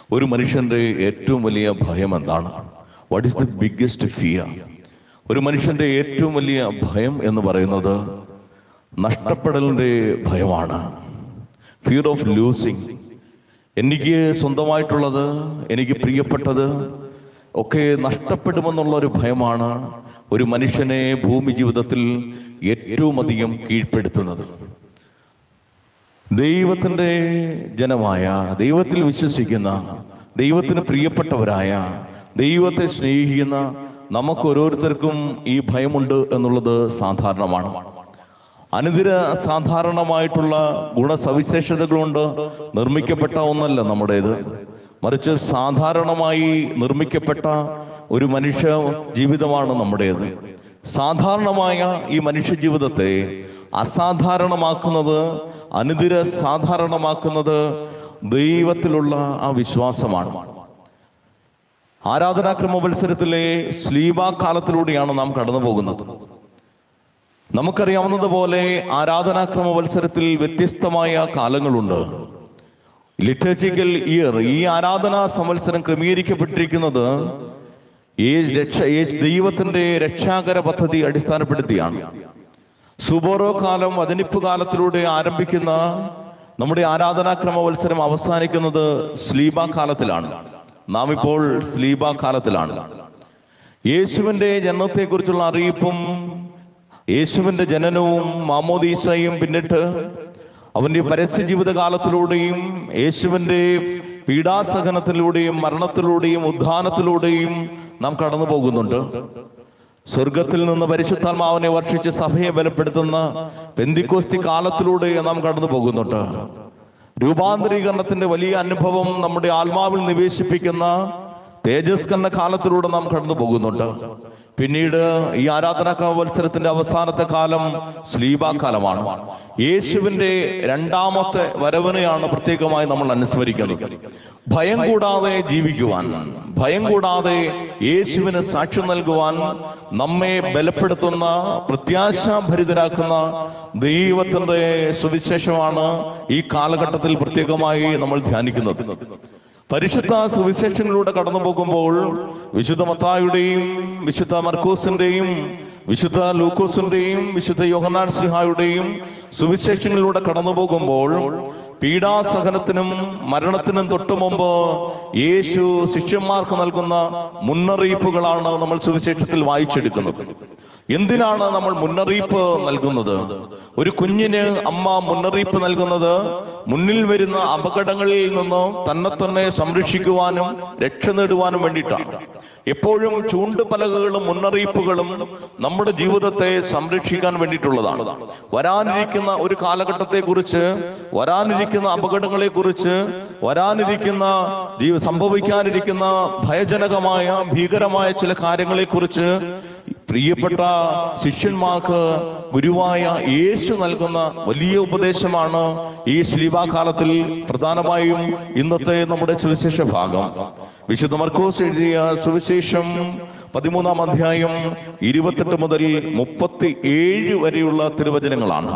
ഒരു മനുഷ്യന്റെ ഏറ്റവും വലിയ ഭയം എന്താണ് what is the biggest fear ഒരു മനുഷ്യന്റെ ഏറ്റവും വലിയ ഭയം എന്ന് പറയുന്നത് നഷ്ടപ്പെടലിന്റെ ഭയമാണ് ഫിയർ ഓഫ് ലൂസിങ് എനിക്ക് സ്വന്തമായിട്ടുള്ളത് എനിക്ക് പ്രിയപ്പെട്ടത് ഒക്കെ നഷ്ടപ്പെടുമെന്നുള്ള ഒരു ഭയമാണ് ഒരു മനുഷ്യനെ ഭൂമി ജീവിതത്തിൽ ഏറ്റവും അധികം കീഴ്പ്പെടുത്തുന്നത് ദൈവത്തിൻ്റെ ജനമായ ദൈവത്തിൽ വിശ്വസിക്കുന്ന ദൈവത്തിന് പ്രിയപ്പെട്ടവരായ ദൈവത്തെ സ്നേഹിക്കുന്ന നമുക്ക് ഓരോരുത്തർക്കും ഈ ഭയമുണ്ട് എന്നുള്ളത് സാധാരണമാണ് അനുദിന സാധാരണമായിട്ടുള്ള ഗുണസവിശേഷതകൾ കൊണ്ട് നിർമ്മിക്കപ്പെട്ട ഒന്നല്ല നമ്മുടേത് മറിച്ച് സാധാരണമായി നിർമ്മിക്കപ്പെട്ട ഒരു മനുഷ്യ ജീവിതമാണ് നമ്മുടേത് സാധാരണമായ ഈ മനുഷ്യ ജീവിതത്തെ അസാധാരണമാക്കുന്നത് അനുദിന സാധാരണമാക്കുന്നത് ദൈവത്തിലുള്ള ആ വിശ്വാസമാണ് ആരാധനാക്രമ മത്സരത്തിലെ സ്ലീബാ കാലത്തിലൂടെയാണ് നാം കടന്നു പോകുന്നത് നമുക്കറിയാവുന്നതുപോലെ ആരാധനാക്രമ മത്സരത്തിൽ വ്യത്യസ്തമായ കാലങ്ങളുണ്ട് ലിറ്റർജിക്കൽ ഇയർ ഈ ആരാധനാ സംവത്സരം ക്രമീകരിക്കപ്പെട്ടിരിക്കുന്നത് യേശ് രക്ഷ യേശ് ദൈവത്തിന്റെ രക്ഷാകര പദ്ധതി അടിസ്ഥാനപ്പെടുത്തിയാണ് സുബോറോ കാലം വചനിപ്പ് കാലത്തിലൂടെ ആരംഭിക്കുന്ന നമ്മുടെ ആരാധനാക്രമ മത്സരം അവസാനിക്കുന്നത് സ്ലീബ കാലത്തിലാണ് നാം ഇപ്പോൾ സ്ലീബ കാലത്തിലാണ് യേശുവിന്റെ ജനനത്തെക്കുറിച്ചുള്ള അറിയിപ്പും യേശുവിന്റെ ജനനവും മാമോദീസയും പിന്നിട്ട് അവന്റെ പരസ്യ ജീവിതകാലത്തിലൂടെയും യേശുവിന്റെ പീഡാസഹനത്തിലൂടെയും മരണത്തിലൂടെയും ഉദ്ധാനത്തിലൂടെയും നാം കടന്നു പോകുന്നുണ്ട് സ്വർഗത്തിൽ നിന്ന് പരിശുദ്ധാത്മാവിനെ വർഷിച്ച് സഭയെ ബലപ്പെടുത്തുന്ന പെന്തിക്കോസ്തി കാലത്തിലൂടെ നാം കടന്നു പോകുന്നുണ്ട് രൂപാന്തരീകരണത്തിന്റെ വലിയ അനുഭവം നമ്മുടെ ആത്മാവിൽ നിവേശിപ്പിക്കുന്ന തേജസ്കരണ കാലത്തിലൂടെ നാം കടന്നു പോകുന്നുണ്ട് പിന്നീട് ഈ ആരാധനാ മത്സരത്തിന്റെ അവസാനത്തെ കാലം സ്ലീബാ കാലമാണ് യേശുവിന്റെ രണ്ടാമത്തെ വരവിനെയാണ് പ്രത്യേകമായി നമ്മൾ അനുസ്മരിക്കുന്നത് ഭയം കൂടാതെ ജീവിക്കുവാൻ ഭയം കൂടാതെ യേശുവിന് സാക്ഷ്യം നൽകുവാൻ നമ്മെ ബലപ്പെടുത്തുന്ന പ്രത്യാശാഭരിതരാക്കുന്ന ദൈവത്തിന്റെ സുവിശേഷമാണ് ഈ കാലഘട്ടത്തിൽ പ്രത്യേകമായി നമ്മൾ ധ്യാനിക്കുന്നത് പരിശുദ്ധ സുവിശേഷങ്ങളിലൂടെ കടന്നു പോകുമ്പോൾ വിശുദ്ധ മത്തായുടെയും വിശുദ്ധ മർക്കൂസിന്റെയും വിശുദ്ധ ലൂക്കോസിന്റെയും വിശുദ്ധ യോഹനാൻ സിഹായുടെയും സുവിശേഷങ്ങളിലൂടെ കടന്നു പോകുമ്പോൾ പീഡാസഹനത്തിനും മരണത്തിനും തൊട്ടു മുമ്പ് യേശു ശിഷ്യന്മാർക്ക് നൽകുന്ന മുന്നറിയിപ്പുകളാണ് നമ്മൾ സുവിശേഷത്തിൽ വായിച്ചെടുക്കുന്നത് എന്തിനാണ് നമ്മൾ മുന്നറിയിപ്പ് നൽകുന്നത് ഒരു കുഞ്ഞിന് അമ്മ മുന്നറിയിപ്പ് നൽകുന്നത് മുന്നിൽ വരുന്ന അപകടങ്ങളിൽ നിന്ന് തന്നെ തന്നെ സംരക്ഷിക്കുവാനും രക്ഷ നേടുവാനും വേണ്ടിയിട്ടാണ് എപ്പോഴും ചൂണ്ടുപലകകളും മുന്നറിയിപ്പുകളും നമ്മുടെ ജീവിതത്തെ സംരക്ഷിക്കാൻ വേണ്ടിയിട്ടുള്ളതാണ് വരാനിരിക്കുന്ന ഒരു കാലഘട്ടത്തെ കുറിച്ച് വരാനിരിക്കുന്ന അപകടങ്ങളെ കുറിച്ച് വരാനിരിക്കുന്ന ജീവ സംഭവിക്കാനിരിക്കുന്ന ഭയജനകമായ ഭീകരമായ ചില കാര്യങ്ങളെ കുറിച്ച് പ്രിയപ്പെട്ട ശിഷ്യന്മാർക്ക് ഗുരുവായ യേശു നൽകുന്ന വലിയ ഉപദേശമാണ് ഈ ശ്ലീവാകാലത്തിൽ പ്രധാനമായും ഇന്നത്തെ നമ്മുടെ സുവിശേഷ ഭാഗം വിശുദ്ധ മർക്കോസ് എഴുതിയ സുവിശേഷം പതിമൂന്നാം അധ്യായം ഇരുപത്തെട്ട് മുതൽ മുപ്പത്തി ഏഴ് വരെയുള്ള തിരുവചനങ്ങളാണ്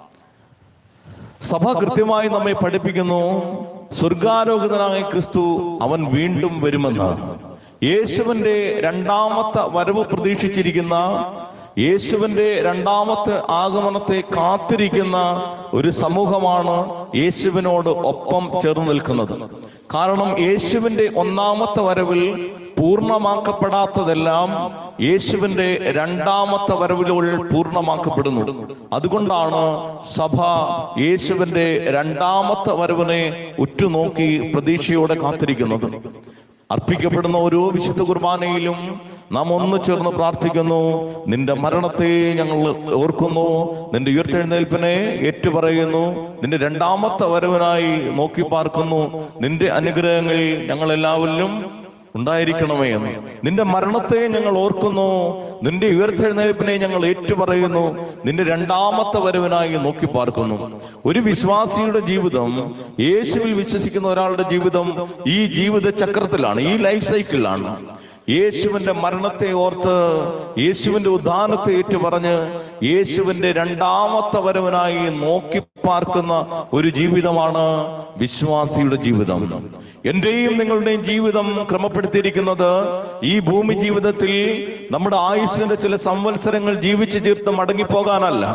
സഭ കൃത്യമായി നമ്മെ പഠിപ്പിക്കുന്നു സ്വർഗാരോഹിതനായ ക്രിസ്തു അവൻ വീണ്ടും വരുമെന്ന് യേശുവിന്റെ രണ്ടാമത്തെ വരവ് പ്രതീക്ഷിച്ചിരിക്കുന്ന യേശുവിന്റെ രണ്ടാമത്തെ ആഗമനത്തെ കാത്തിരിക്കുന്ന ഒരു സമൂഹമാണ് യേശുവിനോട് ഒപ്പം ചേർന്ന് നിൽക്കുന്നത് കാരണം യേശുവിന്റെ ഒന്നാമത്തെ വരവിൽ പൂർണ്ണമാക്കപ്പെടാത്തതെല്ലാം യേശുവിന്റെ രണ്ടാമത്തെ വരവിലുകൾ പൂർണ്ണമാക്കപ്പെടുന്നു അതുകൊണ്ടാണ് സഭ യേശുവിന്റെ രണ്ടാമത്തെ വരവിനെ ഉറ്റുനോക്കി പ്രതീക്ഷയോടെ കാത്തിരിക്കുന്നത് അർപ്പിക്കപ്പെടുന്ന ഓരോ വിശുദ്ധ കുർബാനയിലും നാം ഒന്ന് ചേർന്ന് പ്രാർത്ഥിക്കുന്നു നിന്റെ മരണത്തെ ഞങ്ങൾ ഓർക്കുന്നു നിന്റെ ഉയർത്തെഴുന്നേൽപ്പിനെ ഏറ്റുപറയുന്നു നിന്റെ രണ്ടാമത്തെ വരവിനായി നോക്കി പാർക്കുന്നു നിന്റെ അനുഗ്രഹങ്ങൾ ഞങ്ങൾ എല്ലാവരിലും ഉണ്ടായിരിക്കണമേ എന്ന് നിന്റെ മരണത്തെ ഞങ്ങൾ ഓർക്കുന്നു നിന്റെ ഉയർത്തെഴുന്നേൽപ്പിനെ ഞങ്ങൾ ഏറ്റുപറയുന്നു നിന്റെ രണ്ടാമത്തെ വരവിനായി നോക്കി പാർക്കുന്നു ഒരു വിശ്വാസിയുടെ ജീവിതം യേശുവിൽ വിശ്വസിക്കുന്ന ഒരാളുടെ ജീവിതം ഈ ജീവിത ചക്രത്തിലാണ് ഈ ലൈഫ് സൈക്കിളിലാണ് യേശുവിന്റെ മരണത്തെ ഓർത്ത് യേശുവിന്റെ ഉദാനത്തെ ഏറ്റുപറഞ്ഞ് യേശുവിന്റെ രണ്ടാമത്തെ വരവനായി നോക്കി പാർക്കുന്ന ഒരു ജീവിതമാണ് വിശ്വാസിയുടെ ജീവിതം എന്റെയും നിങ്ങളുടെയും ജീവിതം ക്രമപ്പെടുത്തിയിരിക്കുന്നത് ഈ ഭൂമി ജീവിതത്തിൽ നമ്മുടെ ആയുസ്സിന്റെ ചില സംവത്സരങ്ങൾ ജീവിച്ചു തീർത്ത് മടങ്ങിപ്പോകാനല്ല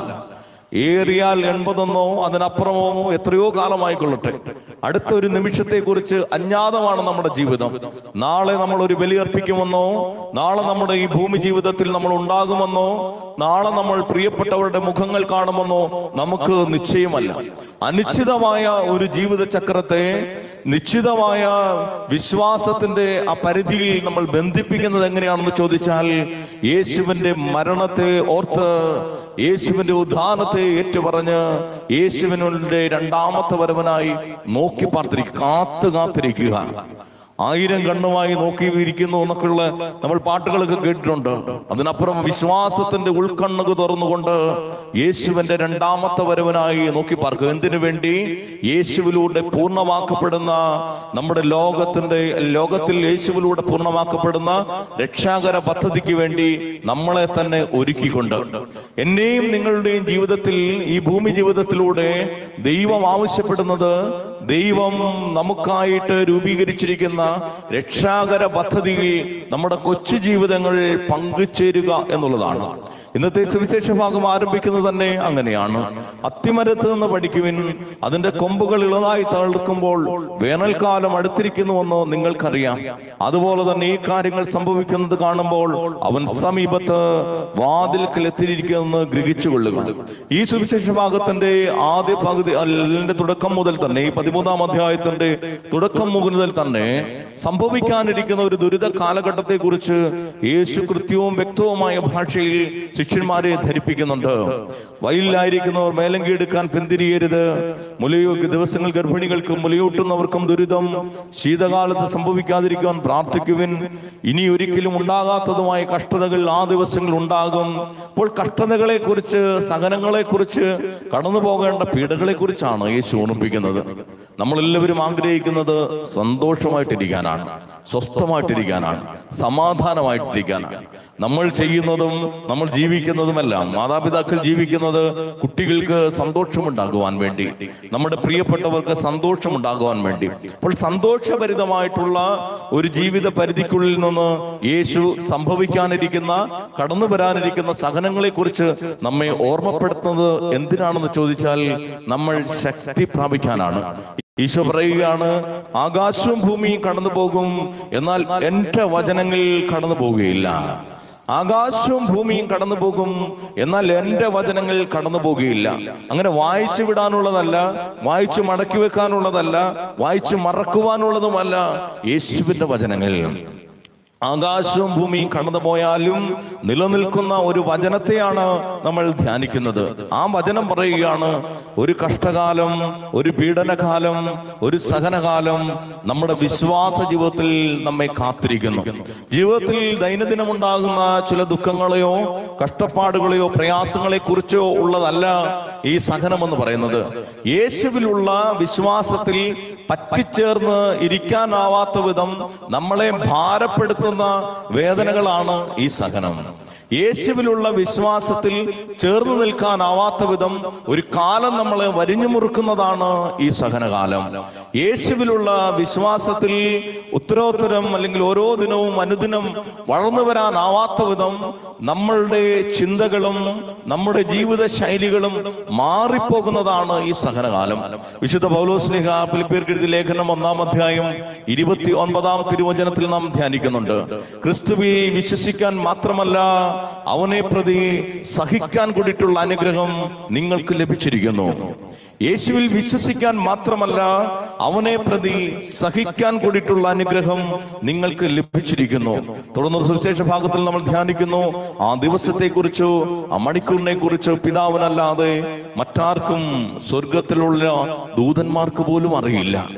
ഏറിയാൽ എൺപതെന്നോ അതിനപ്പുറമോ എത്രയോ കാലമായിക്കൊള്ളട്ടെ അടുത്ത ഒരു നിമിഷത്തെ കുറിച്ച് അജ്ഞാതമാണ് നമ്മുടെ ജീവിതം നാളെ നമ്മൾ ഒരു ബലിയർപ്പിക്കുമെന്നോ നാളെ നമ്മുടെ ഈ ഭൂമി ജീവിതത്തിൽ നമ്മൾ ഉണ്ടാകുമെന്നോ നാളെ നമ്മൾ പ്രിയപ്പെട്ടവരുടെ മുഖങ്ങൾ കാണുമെന്നോ നമുക്ക് നിശ്ചയമല്ല അനിശ്ചിതമായ ഒരു ജീവിത ചക്രത്തെ നിശ്ചിതമായ വിശ്വാസത്തിന്റെ ആ പരിധിയിൽ നമ്മൾ ബന്ധിപ്പിക്കുന്നത് എങ്ങനെയാണെന്ന് ചോദിച്ചാൽ യേശുവിന്റെ മരണത്തെ ഓർത്ത് യേശുവിന്റെ ഉദ്ധാനത്തെ ഏറ്റുപറഞ്ഞ് യേശുവിനുടെ രണ്ടാമത്തെ വരവനായി നോക്കി പാർത്തിരിക്കുക കാത്തു കാത്തിരിക്കുക ആയിരം കണ്ണുമായി നോക്കി ഇരിക്കുന്നു എന്നൊക്കെയുള്ള നമ്മൾ പാട്ടുകളൊക്കെ കേട്ടിട്ടുണ്ട് അതിനപ്പുറം വിശ്വാസത്തിന്റെ ഉൾക്കണ്ണുക തുറന്നുകൊണ്ട് യേശുവിന്റെ രണ്ടാമത്തെ വരവനായി നോക്കി പാർക്കുക എന്തിനു വേണ്ടി യേശുവിലൂടെ പൂർണ്ണമാക്കപ്പെടുന്ന നമ്മുടെ ലോകത്തിന്റെ ലോകത്തിൽ യേശുവിലൂടെ പൂർണ്ണമാക്കപ്പെടുന്ന രക്ഷാകര പദ്ധതിക്ക് വേണ്ടി നമ്മളെ തന്നെ ഒരുക്കിക്കൊണ്ട് എന്റെയും നിങ്ങളുടെയും ജീവിതത്തിൽ ഈ ഭൂമി ജീവിതത്തിലൂടെ ദൈവം ആവശ്യപ്പെടുന്നത് ദൈവം നമുക്കായിട്ട് രൂപീകരിച്ചിരിക്കുന്ന രക്ഷാകര പദ്ധതിയിൽ നമ്മുടെ കൊച്ചു ജീവിതങ്ങൾ പങ്കുചേരുക എന്നുള്ളതാണ് ഇന്നത്തെ സുവിശേഷ ഭാഗം ആരംഭിക്കുന്നത് തന്നെ അങ്ങനെയാണ് അത്തിമരത്ത് നിന്ന് പഠിക്കുവിൻ അതിന്റെ കൊമ്പുകൾ ഇളതായി തളിർക്കുമ്പോൾ വേനൽക്കാലം അടുത്തിരിക്കുന്നുവെന്ന് നിങ്ങൾക്കറിയാം അതുപോലെ തന്നെ ഈ കാര്യങ്ങൾ സംഭവിക്കുന്നത് കാണുമ്പോൾ അവൻ സമീപത്ത് വാതിൽക്കൽ എത്തിയിരിക്കുമെന്ന് ഗ്രഹിച്ചുകൊള്ളുക ഈ സുവിശേഷ ഭാഗത്തിന്റെ ആദ്യ പകുതി അതിന്റെ തുടക്കം മുതൽ തന്നെ ഈ പതിമൂന്നാം അധ്യായത്തിന്റെ തുടക്കം മുതൽ തന്നെ സംഭവിക്കാനിരിക്കുന്ന ഒരു ദുരിത കാലഘട്ടത്തെ കുറിച്ച് യേശു കൃത്യവും വ്യക്തവുമായ ഭാഷയിൽ ശിഷ്യന്മാരെ ധരിപ്പിക്കുന്നുണ്ട് വയലിലായിരിക്കുന്നവർ മേലങ്കി എടുക്കാൻ പിന്തിരിയരുത് മുലയോ ദിവസങ്ങൾ ഗർഭിണികൾക്കും മുലയൂട്ടുന്നവർക്കും ദുരിതം ശീതകാലത്ത് സംഭവിക്കാതിരിക്കാൻ പ്രാർത്ഥിക്കുവിൻ ഇനി ഒരിക്കലും ഉണ്ടാകാത്തതുമായ കഷ്ടതകൾ ആ ദിവസങ്ങൾ ഉണ്ടാകും അപ്പോൾ കഷ്ടതകളെ കുറിച്ച് സഹനങ്ങളെ കുറിച്ച് കടന്നു പോകേണ്ട പീഡകളെ കുറിച്ചാണ് യേശു ഓർമ്മിപ്പിക്കുന്നത് നമ്മളെല്ലാവരും ആഗ്രഹിക്കുന്നത് സന്തോഷമായിട്ടിരിക്കാനാണ് സ്വസ്ഥമായിട്ടിരിക്കാനാണ് സമാധാനമായിട്ടിരിക്കാനാണ് നമ്മൾ ചെയ്യുന്നതും നമ്മൾ ജീവിക്കുന്നതുമെല്ലാം മാതാപിതാക്കൾ ജീവിക്കുന്നത് കുട്ടികൾക്ക് സന്തോഷമുണ്ടാകുവാൻ വേണ്ടി നമ്മുടെ പ്രിയപ്പെട്ടവർക്ക് സന്തോഷമുണ്ടാകുവാൻ വേണ്ടി അപ്പോൾ സന്തോഷഭരിതമായിട്ടുള്ള ഒരു ജീവിത പരിധിക്കുള്ളിൽ നിന്ന് യേശു സംഭവിക്കാനിരിക്കുന്ന കടന്നു വരാനിരിക്കുന്ന സഹനങ്ങളെ കുറിച്ച് നമ്മെ ഓർമ്മപ്പെടുത്തുന്നത് എന്തിനാണെന്ന് ചോദിച്ചാൽ നമ്മൾ ശക്തി പ്രാപിക്കാനാണ് ഈശോ പറയുകയാണ് ആകാശവും ഭൂമിയും കടന്നു പോകും എന്നാൽ എന്റെ വചനങ്ങൾ കടന്നു പോവുകയില്ല ആകാശവും ഭൂമിയും കടന്നു പോകും എന്നാൽ എന്റെ വചനങ്ങൾ കടന്നു പോകുകയില്ല അങ്ങനെ വായിച്ചു വിടാനുള്ളതല്ല വായിച്ചു മടക്കി വെക്കാനുള്ളതല്ല വായിച്ചു മറക്കുവാനുള്ളതുമല്ല യേശുവിന്റെ വചനങ്ങൾ ആകാശവും ഭൂമിയും കടന്നു പോയാലും നിലനിൽക്കുന്ന ഒരു വചനത്തെയാണ് നമ്മൾ ധ്യാനിക്കുന്നത് ആ വചനം പറയുകയാണ് ഒരു കഷ്ടകാലം ഒരു പീഡനകാലം ഒരു സഹനകാലം നമ്മുടെ വിശ്വാസ ജീവിതത്തിൽ നമ്മെ കാത്തിരിക്കുന്നു ജീവിതത്തിൽ ദൈനംദിനം ഉണ്ടാകുന്ന ചില ദുഃഖങ്ങളെയോ കഷ്ടപ്പാടുകളെയോ പ്രയാസങ്ങളെ കുറിച്ചോ ഉള്ളതല്ല ഈ സഹനം എന്ന് പറയുന്നത് യേശുവിലുള്ള വിശ്വാസത്തിൽ പറ്റിച്ചേർന്ന് ഇരിക്കാനാവാത്ത വിധം നമ്മളെ ഭാരപ്പെടുത്തുന്ന വേദനകളാണ് ഈ സഹനം യേശുവിലുള്ള വിശ്വാസത്തിൽ ചേർന്ന് നിൽക്കാനാവാത്ത വിധം ഒരു കാലം നമ്മളെ വരിഞ്ഞു മുറുക്കുന്നതാണ് ഈ സഹനകാലം യേശുവിലുള്ള വിശ്വാസത്തിൽ ഉത്തരോത്തരം അല്ലെങ്കിൽ ഓരോ ദിനവും അനുദിനം വളർന്നു വരാനാവാത്ത വിധം നമ്മളുടെ ചിന്തകളും നമ്മുടെ ജീവിത ശൈലികളും മാറിപ്പോകുന്നതാണ് ഈ സഹനകാലം വിശുദ്ധ പൗലോസ്ലിഹ ഫിലിപ്പിയർക്ക് എഴുതിയ ലേഖനം ഒന്നാം അധ്യായം ഇരുപത്തി ഒൻപതാം തിരുവചനത്തിൽ നാം ധ്യാനിക്കുന്നുണ്ട് ക്രിസ്തുവിൽ വിശ്വസിക്കാൻ മാത്രമല്ല അവനെ പ്രതി സഹിക്കാൻ കൂടിയിട്ടുള്ള അനുഗ്രഹം നിങ്ങൾക്ക് ലഭിച്ചിരിക്കുന്നു യേശുവിൽ വിശ്വസിക്കാൻ മാത്രമല്ല അവനെ പ്രതി സഹിക്കാൻ കൂടിയിട്ടുള്ള അനുഗ്രഹം നിങ്ങൾക്ക് ലഭിച്ചിരിക്കുന്നു തുടർന്ന് സുവിശേഷ ഭാഗത്തിൽ നമ്മൾ ധ്യാനിക്കുന്നു ആ ദിവസത്തെ കുറിച്ചോ ആ മണിക്കൂറിനെ കുറിച്ചോ പിതാവിനല്ലാതെ മറ്റാർക്കും സ്വർഗത്തിലുള്ള ദൂതന്മാർക്ക് പോലും അറിയില്ല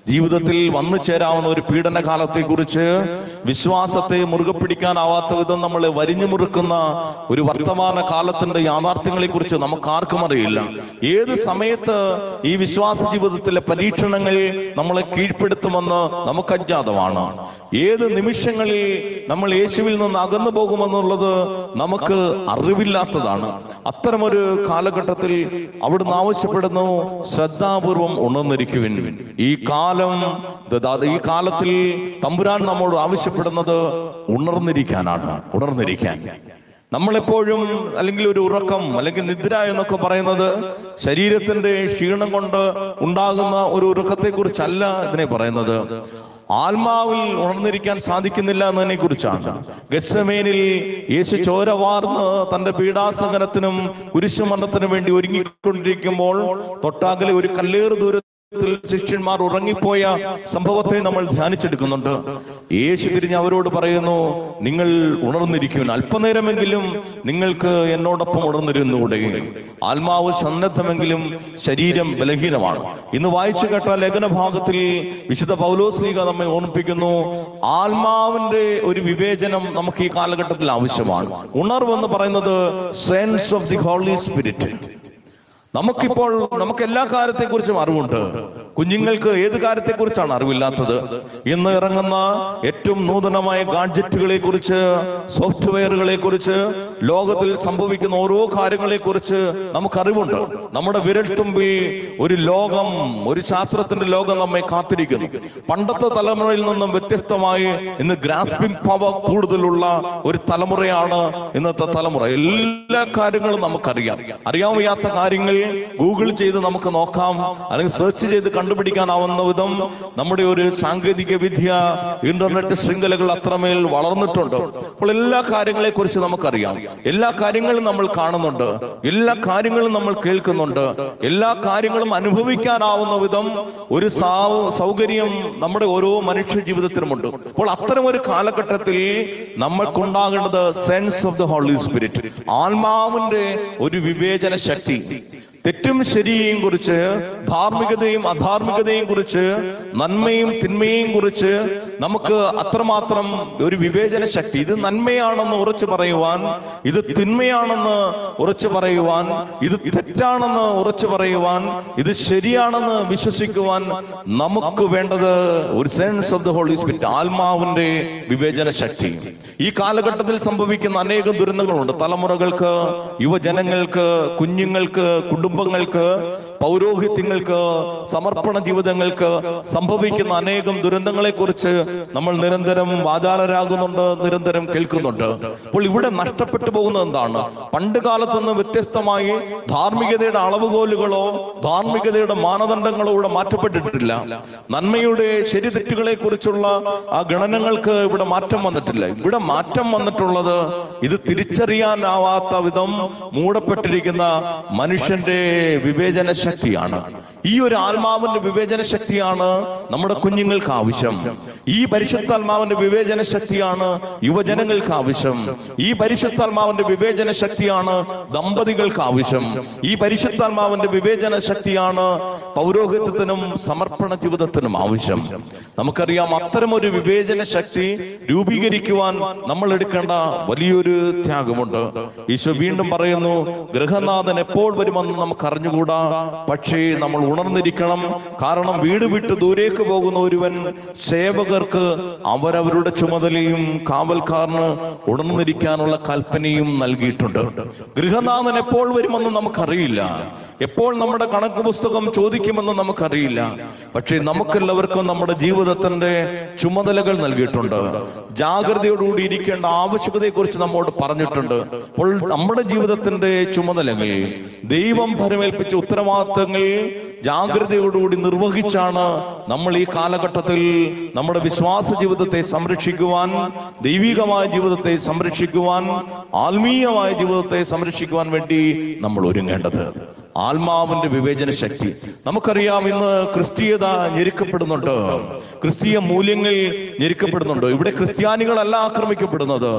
ജീവിതത്തിൽ വന്നു ചേരാവുന്ന ഒരു പീഡന കാലത്തെക്കുറിച്ച് വിശ്വാസത്തെ മുറുകെ പിടിക്കാനാവാത്ത വിധം നമ്മളെ വരിഞ്ഞു മുറുക്കുന്ന ഒരു വർത്തമാന കാലത്തിന്റെ യാഥാർത്ഥ്യങ്ങളെ കുറിച്ച് നമുക്ക് ആർക്കും അറിയില്ല ഏത് സമയത്ത് ഈ വിശ്വാസ ജീവിതത്തിലെ പരീക്ഷണങ്ങൾ നമ്മളെ കീഴ്പ്പെടുത്തുമെന്ന് നമുക്ക് അജ്ഞാതമാണ് ഏത് നിമിഷങ്ങളിൽ നമ്മൾ യേശുവിൽ നിന്ന് അകന്നു പോകുമെന്നുള്ളത് നമുക്ക് അറിവില്ലാത്തതാണ് അത്തരമൊരു കാലഘട്ടത്തിൽ അവിടുന്ന് ആവശ്യപ്പെടുന്നു ശ്രദ്ധാപൂർവം ഉണർന്നിരിക്കുവിൻ ഈ കാലം ദാ- ഈ കാലത്തിൽ തമ്പുരാൻ നമ്മോട് ആവശ്യപ്പെടുന്നത് ഉണർന്നിരിക്കാനാണ് ഉണർന്നിരിക്കാൻ നമ്മളെപ്പോഴും അല്ലെങ്കിൽ ഒരു ഉറക്കം അല്ലെങ്കിൽ നിദ്ര എന്നൊക്കെ പറയുന്നത് ശരീരത്തിന്റെ ക്ഷീണം കൊണ്ട് ഉണ്ടാകുന്ന ഒരു ഉറക്കത്തെ കുറിച്ചല്ല ഇതിനെ പറയുന്നത് ആത്മാവിൽ ഉണർന്നിരിക്കാൻ സാധിക്കുന്നില്ല എന്നതിനെ കുറിച്ചാണ് ഗസ്സമേനിൽ യേശു ചോര വാർന്ന് തന്റെ പീഡാസഹനത്തിനും കുരിശുമരണത്തിനും വേണ്ടി ഒരുങ്ങിക്കൊണ്ടിരിക്കുമ്പോൾ തൊട്ടാകലെ ഒരു കല്ലേറ് ദൂരത്തിൽ ശിഷ്യന്മാർ ഉറങ്ങിപ്പോയ സംഭവത്തെ നമ്മൾ ധ്യാനിച്ചെടുക്കുന്നുണ്ട് യേശു തിരിഞ്ഞ് അവരോട് പറയുന്നു നിങ്ങൾ ഉണർന്നിരിക്കും അല്പനേരമെങ്കിലും നിങ്ങൾക്ക് എന്നോടൊപ്പം ഉണർന്നിരുന്നുകൂടെ ആത്മാവ് സന്നദ്ധമെങ്കിലും ശരീരം ബലഹീനമാണ് ഇന്ന് വായിച്ചു കേട്ട ലേഖന ഭാഗത്തിൽ വിശുദ്ധ പൗലോസ് ലീഗ നമ്മെ ഓർമ്മിപ്പിക്കുന്നു ആത്മാവിന്റെ ഒരു വിവേചനം നമുക്ക് ഈ കാലഘട്ടത്തിൽ ആവശ്യമാണ് ഉണർവ് എന്ന് പറയുന്നത് sense of the Holy Spirit നമുക്കിപ്പോൾ നമുക്ക് എല്ലാ കാര്യത്തെക്കുറിച്ചും അറിവുണ്ട് കുഞ്ഞുങ്ങൾക്ക് ഏത് കാര്യത്തെക്കുറിച്ചാണ് അറിവില്ലാത്തത് ഇന്ന് ഇറങ്ങുന്ന ഏറ്റവും നൂതനമായ ഗാഡ്ജറ്റുകളെ കുറിച്ച് സോഫ്റ്റ്വെയറുകളെ കുറിച്ച് ലോകത്തിൽ സംഭവിക്കുന്ന ഓരോ കാര്യങ്ങളെ കുറിച്ച് നമുക്കറിവുണ്ട് നമ്മുടെ വിരൽത്തുമ്പിൽ ഒരു ലോകം ഒരു ശാസ്ത്രത്തിന്റെ ലോകം നമ്മെ കാത്തിരിക്കുന്നു പണ്ടത്തെ തലമുറയിൽ നിന്നും വ്യത്യസ്തമായി ഇന്ന് ഗ്രാസ്പിംഗ് പവർ കൂടുതലുള്ള ഒരു തലമുറയാണ് ഇന്നത്തെ തലമുറ എല്ലാ കാര്യങ്ങളും നമുക്കറിയാം അറിയാൻ വയ്യാത്ത കാര്യങ്ങൾ ഗൂഗിൾ ചെയ്ത് നമുക്ക് നോക്കാം അല്ലെങ്കിൽ സെർച്ച് ചെയ്ത് കണ്ടുപിടിക്കാനാവുന്ന വിധം നമ്മുടെ ഒരു സാങ്കേതിക വിദ്യ ഇന്റർനെറ്റ് ശൃംഖലകൾ അത്രമേൽ വളർന്നിട്ടുണ്ട് അപ്പോൾ എല്ലാ കാര്യങ്ങളെ കുറിച്ച് നമുക്കറിയാം എല്ലാ കാര്യങ്ങളും നമ്മൾ കാണുന്നുണ്ട് എല്ലാ കാര്യങ്ങളും നമ്മൾ കേൾക്കുന്നുണ്ട് എല്ലാ കാര്യങ്ങളും അനുഭവിക്കാനാവുന്ന വിധം ഒരു സാ- സൗകര്യം നമ്മുടെ ഓരോ മനുഷ്യ ജീവിതത്തിലുമുണ്ട് അപ്പോൾ അത്തരം ഒരു കാലഘട്ടത്തിൽ നമ്മൾക്കുണ്ടാകേണ്ടത് sense of the Holy Spirit ആത്മാവിന്റെ ഒരു വിവേചന ശക്തി തെറ്റും ശരിയെയും കുറിച്ച് ധാർമ്മികതയും അധാർമികതയും കുറിച്ച് നന്മയും തിന്മയും കുറിച്ച് നമുക്ക് അത്രമാത്രം ഒരു വിവേചന ശക്തി ഇത് നന്മയാണെന്ന് ഉറച്ചു പറയുവാൻ ഇത് തിന്മയാണെന്ന് ഉറച്ചു പറയുവാൻ ഇത് തെറ്റാണെന്ന് ഉറച്ചു പറയുവാൻ ഇത് ശരിയാണെന്ന് വിശ്വസിക്കുവാൻ നമുക്ക് വേണ്ടത് ഒരു sense of the Holy Spirit ആത്മാവിന്റെ വിവേചന ശക്തി ഈ കാലഘട്ടത്തിൽ സംഭവിക്കുന്ന അനേകം ദുരന്തങ്ങളുണ്ട് തലമുറകൾക്ക് യുവജനങ്ങൾക്ക് കുഞ്ഞുങ്ങൾക്ക് കുടുംബങ്ങൾക്ക് പൗരോഹിത്യങ്ങൾക്ക് സമർപ്പണ ജീവിതങ്ങൾക്ക് സംഭവിക്കുന്ന അനേകം ദുരന്തങ്ങളെ കുറിച്ച് നമ്മൾ നിരന്തരം വാചാലരാകുന്നുണ്ട് നിരന്തരം കേൾക്കുന്നുണ്ട് അപ്പോൾ ഇവിടെ നഷ്ടപ്പെട്ടു പോകുന്നത് എന്താണ് പണ്ട് കാലത്ത് നിന്ന് വ്യത്യസ്തമായി ധാർമ്മികതയുടെ അളവുകോലുകളോ ധാർമ്മികതയുടെ മാനദണ്ഡങ്ങളോ ഇവിടെ മാറ്റപ്പെട്ടിട്ടില്ല നന്മയുടെ ശരി തെറ്റുകളെ കുറിച്ചുള്ള ആ ഗണനങ്ങൾക്ക് ഇവിടെ മാറ്റം വന്നിട്ടില്ല ഇവിടെ മാറ്റം വന്നിട്ടുള്ളത് ഇത് തിരിച്ചറിയാനാവാത്ത വിധം മൂടപ്പെട്ടിരിക്കുന്ന മനുഷ്യന്റെ വിവേചന ശക്തിയാണ് ഈ ഒരു ആത്മാവിന്റെ വിവേചന ശക്തിയാണ് നമ്മുടെ കുഞ്ഞുങ്ങൾക്ക് ആവശ്യം ഈ പരിശുദ്ധാത്മാവിന്റെ വിവേചന ശക്തിയാണ് യുവജനങ്ങൾക്ക് ആവശ്യം ഈ പരിശുദ്ധാത്മാവിന്റെ വിവേചന ശക്തിയാണ് ദമ്പതികൾക്ക് ആവശ്യം ഈ പരിശുദ്ധാത്മാവിന്റെ വിവേചന ശക്തിയാണ് പൗരോഹിത്യത്തിനും സമർപ്പണ ജീവിതത്തിനും ആവശ്യം നമുക്കറിയാം അത്തരമൊരു വിവേചന ശക്തി രൂപീകരിക്കുവാൻ നമ്മൾ എടുക്കേണ്ട വലിയൊരു ത്യാഗമുണ്ട് ഈശോ വീണ്ടും പറയുന്നു ഗൃഹനാഥൻ എപ്പോൾ വരുമെന്ന് നമുക്ക് അറിഞ്ഞുകൂടാ പക്ഷേ നമ്മൾ ഉണർന്നിരിക്കണം കാരണം വീട് വിട്ട് ദൂരേക്ക് പോകുന്ന ഒരുവൻ സേവകർക്ക് അവരവരുടെ ചുമതലയും കാവൽക്കാരന് ഉണർന്നിരിക്കാനുള്ള കൽപ്പനയും നൽകിയിട്ടുണ്ട് ഗൃഹനാഥൻ എപ്പോൾ വരുമെന്ന് നമുക്കറിയില്ല എപ്പോൾ നമ്മുടെ കണക്ക് പുസ്തകം ചോദിക്കുമെന്ന് നമുക്കറിയില്ല പക്ഷേ നമുക്കെല്ലാവർക്കും നമ്മുടെ ജീവിതത്തിന്റെ ചുമതലകൾ നൽകിയിട്ടുണ്ട് ജാഗ്രതയോടുകൂടി ഇരിക്കേണ്ട ആവശ്യകതയെക്കുറിച്ച് നമ്മോട് പറഞ്ഞിട്ടുണ്ട് അപ്പോൾ നമ്മുടെ ജീവിതത്തിന്റെ ചുമതലകൾ ദൈവം ഭരമേൽപ്പിച്ച ഉത്തരവാദിത്തങ്ങൾ ജാഗ്രതയോടുകൂടി നിർവഹിച്ചാണ് നമ്മൾ ഈ കാലഘട്ടത്തിൽ നമ്മുടെ വിശ്വാസ ജീവിതത്തെ സംരക്ഷിക്കുവാൻ ദൈവികമായ ജീവിതത്തെ സംരക്ഷിക്കുവാൻ ആത്മീയമായ ജീവിതത്തെ സംരക്ഷിക്കുവാൻ വേണ്ടി നമ്മൾ ഒരുങ്ങേണ്ടത് ആത്മാവിന്റെ വിവേചന ശക്തി നമുക്കറിയാം ഇന്ന് ക്രിസ്തീയത ഞെരുക്കപ്പെടുന്നുണ്ട് ക്രിസ്തീയ മൂല്യങ്ങൾ ഞെരുക്കപ്പെടുന്നുണ്ട് ഇവിടെ ക്രിസ്ത്യാനികളല്ല ആക്രമിക്കപ്പെടുന്നത്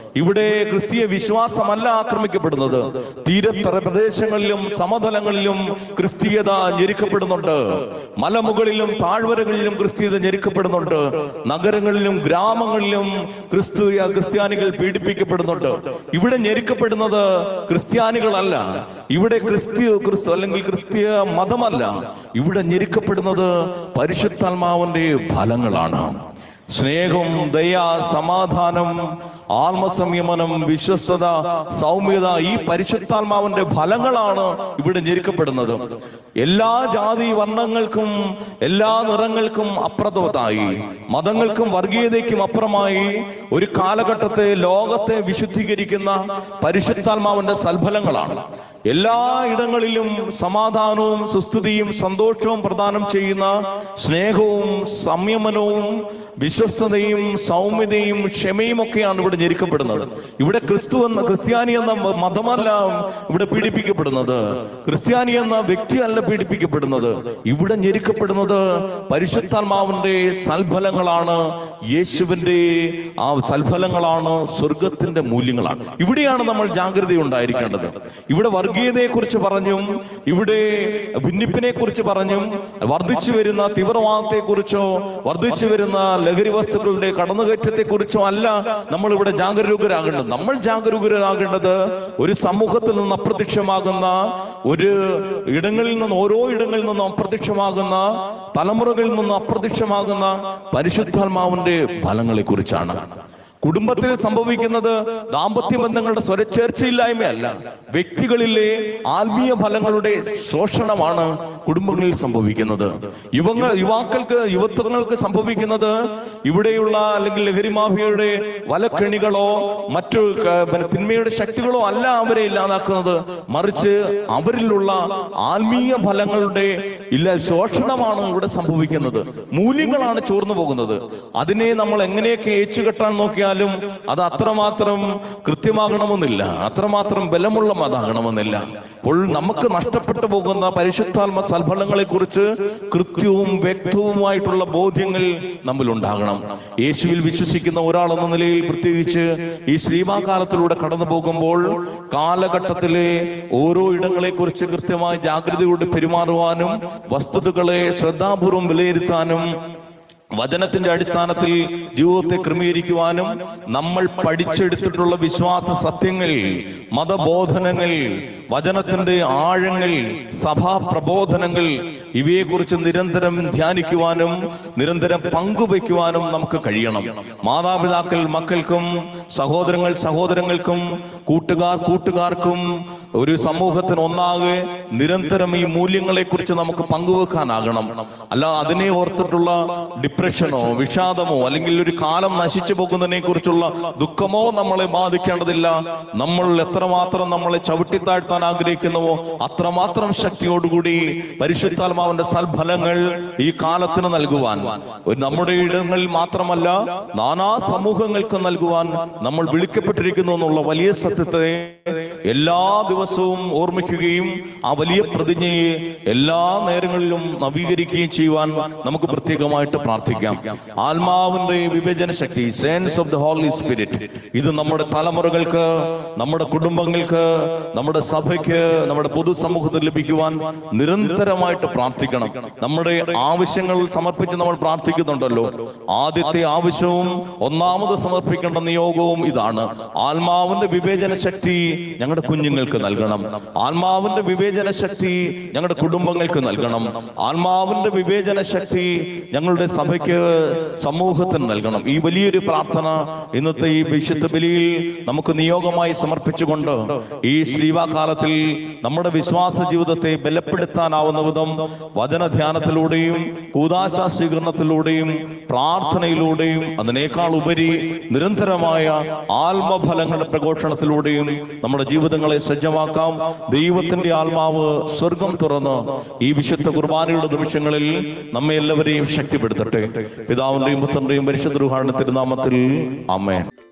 ഇവിടെ ക്രിസ്തീയ വിശ്വാസമല്ല ആക്രമിക്കപ്പെടുന്നത് തീരത്തറ പ്രദേശങ്ങളിലും സമതലങ്ങളിലും ക്രിസ്തീയത ഞെരുക്കപ്പെടുന്നുണ്ട് മലമുകളിലും താഴ്വരകളിലും ക്രിസ്തീയത ഞെരുക്കപ്പെടുന്നുണ്ട് നഗരങ്ങളിലും ഗ്രാമങ്ങളിലും ക്രിസ്തീയ ക്രിസ്ത്യാനികൾ പീഡിപ്പിക്കപ്പെടുന്നുണ്ട് ഇവിടെ ഞെരുക്കപ്പെടുന്നത് ക്രിസ്ത്യാനികളല്ല ഇവിടെ ക്രിസ്ത്യ ക്രിസ്തു അല്ലെങ്കിൽ ക്രിസ്തീയ മതമല്ല ഇവിടെ ഞെരുക്കപ്പെടുന്നത് പരിശുദ്ധാത്മാവിന്റെ ഫലങ്ങളാണ് സ്നേഹം ദയ സമാധാനം ആത്മസംയമനം വിശ്വസ്തത സൗമ്യത ഈ പരിശുദ്ധാത്മാവിന്റെ ഫലങ്ങളാണ് ഇവിടെ ഞെരുക്കപ്പെടുന്നത് എല്ലാ ജാതി വർണ്ണങ്ങൾക്കും എല്ലാ നിറങ്ങൾക്കും അപ്രതവത്തായി മതങ്ങൾക്കും വർഗീയതയ്ക്കും അപ്പുറമായി ഒരു കാലഘട്ടത്തെ ലോകത്തെ വിശുദ്ധീകരിക്കുന്ന പരിശുദ്ധാത്മാവിന്റെ സൽഫലങ്ങളാണ് എല്ലാ ഇടങ്ങളിലും സമാധാനവും സുസ്ഥിതിയും സന്തോഷവും പ്രദാനം ചെയ്യുന്ന സ്നേഹവും സംയമനവും വിശ്വസ്തതയും സൗമ്യതയും ക്ഷമയും ഒക്കെയാണ് ഇവിടെ ഞെരുക്കപ്പെടുന്നത് ഇവിടെ ക്രിസ്തു എന്ന ക്രിസ്ത്യാനി എന്ന മതമല്ല ഇവിടെ പീഡിപ്പിക്കപ്പെടുന്നത് ക്രിസ്ത്യാനി എന്ന വ്യക്തിയല്ല പീഡിപ്പിക്കപ്പെടുന്നത് ഇവിടെ ഞെരുക്കപ്പെടുന്നത് പരിശുദ്ധാത്മാവിന്റെ സൽഫലങ്ങളാണ് യേശുവിന്റെ ആ സൽഫലങ്ങളാണ് സ്വർഗത്തിന്റെ മൂല്യങ്ങളാണ് ഇവിടെയാണ് നമ്മൾ ജാഗ്രത ഉണ്ടായിരിക്കേണ്ടത് ഇവിടെ വർഗീയതയെ കുറിച്ച് പറഞ്ഞും ഇവിടെ ഭിന്നിപ്പിനെ കുറിച്ച് പറഞ്ഞും വർദ്ധിച്ചു വരുന്ന തീവ്രവാദത്തെ കുറിച്ചോ വർദ്ധിച്ചു വരുന്ന ലഹരി വസ്തുക്കളുടെ കടന്നുകയറ്റത്തെ കുറിച്ചോ അല്ല നമ്മൾ ഇവിടെ ജാഗരൂകരാകേണ്ടത് നമ്മൾ ജാഗരൂകരാകേണ്ടത് ഒരു സമൂഹത്തിൽ നിന്ന് അപ്രത്യക്ഷമാകുന്ന ഒരു ഇടങ്ങളിൽ നിന്ന് ഓരോ ഇടങ്ങളിൽ നിന്നും അപ്രത്യക്ഷമാകുന്ന തലമുറകളിൽ നിന്ന് അപ്രത്യക്ഷമാകുന്ന പരിശുദ്ധാത്മാവിന്റെ ഫലങ്ങളെ കുറിച്ചാണ് കുടുംബത്തിൽ സംഭവിക്കുന്നത് ദാമ്പത്യ ബന്ധങ്ങളുടെ സ്വരച്ചേർച്ചയില്ലായ്മയല്ല വ്യക്തികളിലെ ആത്മീയ ഫലങ്ങളുടെ ശോഷണമാണ് കുടുംബങ്ങളിൽ സംഭവിക്കുന്നത് യുവങ്ങൾ യുവാക്കൾക്ക് യുവത്വങ്ങൾക്ക് സംഭവിക്കുന്നത് ഇവിടെയുള്ള അല്ലെങ്കിൽ ലഹരി മാഫിയയുടെ വലക്കെണികളോ മറ്റു ക- പിന്നെ തിന്മയുടെ ശക്തികളോ അല്ല അവരെ ഇല്ലാതാക്കുന്നത് മറിച്ച് അവരിലുള്ള ആത്മീയ ഫലങ്ങളുടെ ഇല്ല ശോഷണമാണ് ഇവിടെ സംഭവിക്കുന്നത് മൂല്യങ്ങളാണ് ചോർന്നു പോകുന്നത് അതിനെ നമ്മൾ എങ്ങനെയൊക്കെ ഏച്ചുകെട്ടാൻ നോക്കിയാലും അത് അത്രമാത്രം കൃത്യമാകണമെന്നില്ല അത്രമാത്രം ബലമുള്ളതാകണമെന്നില്ല അപ്പോൾ നമുക്ക് നഷ്ടപ്പെട്ടു പോകുന്ന പരിശുദ്ധാത്മ സൽഫലങ്ങളെ കുറിച്ച് കൃത്യവും വ്യക്തവുമായിട്ടുള്ള ബോധ്യങ്ങൾ നമ്മിൽ ഉണ്ടാകണം യേശുവിൽ വിശ്വസിക്കുന്ന ഒരാൾ എന്ന നിലയിൽ പ്രത്യേകിച്ച് ഈ ശ്രീമാകാലത്തിലൂടെ കടന്നു പോകുമ്പോൾ കാലഘട്ടത്തിലെ ഓരോ ഇടങ്ങളെ കുറിച്ച് കൃത്യമായി ജാഗ്രതയോടെ പെരുമാറുവാനും വസ്തുതകളെ ശ്രദ്ധാപൂർവം വിലയിരുത്താനും വചനത്തിന്റെ അടിസ്ഥാനത്തിൽ ജീവിതത്തെ ക്രമീകരിക്കുവാനും നമ്മൾ പഠിച്ചെടുത്തിട്ടുള്ള വിശ്വാസ സത്യങ്ങൾ മതബോധനങ്ങൾ വചനത്തിന്റെ ആഴങ്ങൾ സഭാ പ്രബോധനങ്ങൾ ഇവയെക്കുറിച്ച് നിരന്തരം ധ്യാനിക്കുവാനും നിരന്തരം പങ്കുവയ്ക്കുവാനും നമുക്ക് കഴിയണം മാതാപിതാക്കൾ മക്കൾക്കും സഹോദരങ്ങൾ സഹോദരങ്ങൾക്കും കൂട്ടുകാർ കൂട്ടുകാർക്കും ഒരു സമൂഹത്തിന് ഒന്നാകെ നിരന്തരം ഈ മൂല്യങ്ങളെ കുറിച്ച് നമുക്ക് പങ്കുവെക്കാനാകണം അല്ല അതിനെ ഓർത്തിട്ടുള്ള ഡിപ്രഷനോ വിഷാദമോ അല്ലെങ്കിൽ ഒരു കാലം നശിച്ചു പോകുന്നതിനെ കുറിച്ചുള്ള ദുഃഖമോ നമ്മളെ ബാധിക്കേണ്ടതില്ല നമ്മൾ എത്രമാത്രം നമ്മളെ ചവിട്ടിത്താഴ്ത്താൻ ആഗ്രഹിക്കുന്നുവോ അത്രമാത്രം ശക്തിയോടുകൂടി പരിശുദ്ധാത്മാവിന്റെ സൽഫലങ്ങൾ ഈ കാലത്തിന് നൽകുവാൻ ഒരു നമ്മുടെ ഇടങ്ങളിൽ മാത്രമല്ല നാനാ സമൂഹങ്ങൾക്ക് നൽകുവാൻ നമ്മൾ വിളിക്കപ്പെട്ടിരിക്കുന്നു എന്നുള്ള വലിയ സത്യത്തെ എല്ലാ ദിവസവും ഓർമ്മിക്കുകയും ആ വലിയ പ്രതിജ്ഞയെ എല്ലാ നേരങ്ങളിലും നവീകരിക്കുകയും ചെയ്യുവാൻ നമുക്ക് പ്രത്യേകമായിട്ട് പ്രാർത്ഥിക്കാം ആത്മാവിന്റെ വിഭജന ശക്തി sense of the Holy Spirit ഇത് നമ്മുടെ തലമുറകൾക്ക് നമ്മുടെ കുടുംബങ്ങൾക്ക് നമ്മുടെ സഭയ്ക്ക് നമ്മുടെ പൊതുസമൂഹത്തിൽ ലഭിക്കുവാൻ നിരന്തരമായിട്ട് പ്രാർത്ഥിക്കണം നമ്മുടെ ആവശ്യങ്ങൾ സമർപ്പിച്ച് നമ്മൾ പ്രാർത്ഥിക്കുന്നുണ്ടല്ലോ ആദ്യത്തെ ആവശ്യവും ഒന്നാമത് സമർപ്പിക്കേണ്ട നിയോഗവും ഇതാണ് ആത്മാവിന്റെ വിവേചന ശക്തി ഞങ്ങളുടെ കുഞ്ഞുങ്ങൾക്ക് നൽകണം ആത്മാവിന്റെ വിവേചന ശക്തി ഞങ്ങളുടെ കുടുംബങ്ങൾക്ക് നൽകണം ആത്മാവിന്റെ വിവേചന ശക്തി ഞങ്ങളുടെ സഭയ്ക്ക് സമൂഹത്തിന് നൽകണം ഈ വലിയൊരു പ്രാർത്ഥന ഇന്നത്തെ ഈ വിശുദ്ധ ബലിയിൽ നമുക്ക് നിയോഗമായി സമർപ്പിച്ചുകൊണ്ട് ഈ ശ്രീവാകാലത്തിൽ നമ്മുടെ വിശ്വാസ ജീവിതത്തെ ബലപ്പെടുത്താനാവുന്ന വിധം വചനധ്യാനത്തിലൂടെയും കൂതാശ സ്വീകരണത്തിലൂടെയും പ്രാർത്ഥനയിലൂടെയും അതിനേക്കാൾ ഉപരി നിരന്തരമായ ആത്മഫലങ്ങളുടെ പ്രഘോഷണത്തിലൂടെയും നമ്മുടെ ജീവിതങ്ങളെ സജ്ജമാക്കാം ദൈവത്തിന്റെ ആത്മാവ് സ്വർഗം തുറന്ന് ഈ വിശുദ്ധ കുർബാനയുടെ നിമിഷങ്ങളിൽ നമ്മെ എല്ലാവരെയും ശക്തിപ്പെടുത്തട്ടെ പിതാവിന്റെയും പുത്രന്റെയും പരിശുദ്ധ റുഹാണ് തിരുനാമത്തിൽ അമ്മേ